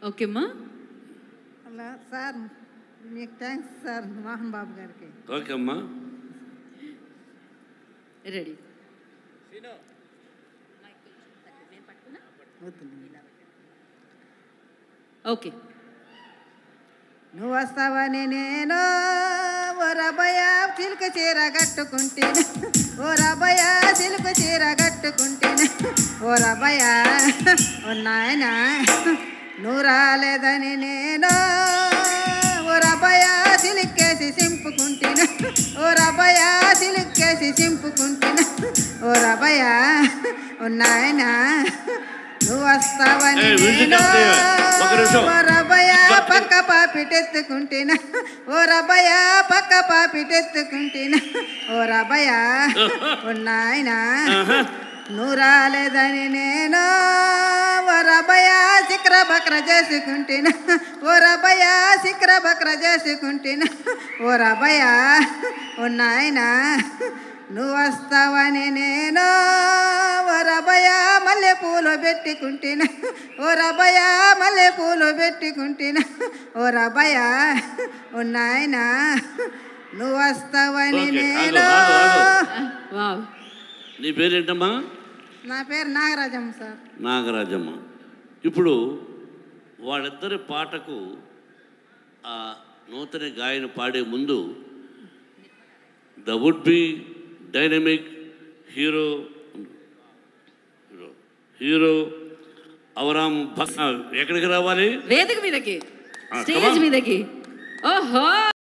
Okay అమ్మా అలా sir మీకు థ్యాంక్స్ సార్ మోహన్ బాబు గారికి ఓకే అమ్మా రెడీ ఓకే నువ్వు వస్తావని నేను ఓ రబయ్య చిలుక చీర కట్టుకుంటేను ఓ రబయ్య చిలుక చీర కట్టుకుంటేను ఓ రబయ్య ఓ నాయన నువ్వు రాలేదని నేను ఓ రబయ్య చిలుక్కేసి సింపుకుంటేను ఓ రబయ్య చిలుక్కేసి సింపుకుంటేను ఓ రబయ్య ఓ నాయన నువ్వు వస్తావని ఏయ్, music నేను ఆపు చేయవా? ఒక నిమిషం. ఓ రబయ్య పక్క పాపిటెత్తుకుంటేనా ఓ రబయ్య పక్క పాపిటెత్తుకుంటేనా ఓ రబయ్య ఓ నాయనా నువ్వు రాలేదని నేను ఓ రబయ్య చిక్ర బక్ర చేసుకుంటేనా ఓ రబయ్య చిక్ర బక్ర చేసుకుంటేనా ఓ రబయ్య ఓ నాయనా నువ్వు వస్తావని నేను ఓ రబయ్య మల్లె పూలు పెట్టుకుంటేనా ఓ రబయ్య మల్లె పూలు పెట్టుకుంటేనా ఓ రబయ్య ఓ నాయనా నువ్వు వస్తావని ఓకే, ఆగు, నేను ఆగు, ఆగు. వావ్ నీ పేరేంటమ్మా నా పేరు నాగరాజమ్మ సార్ నాగరాజమ్మ ఇప్పుడు వాళ్ళిద్దరి పాటకు ఆ నూతన గాయన పాడే ముందు the would be dynamic hero hero hero అవరామ్ భ- ఎక్కడికి రావాలి వేదిక మీదకి ఆ, come స్టేజ్ on. మీదకి ఓహో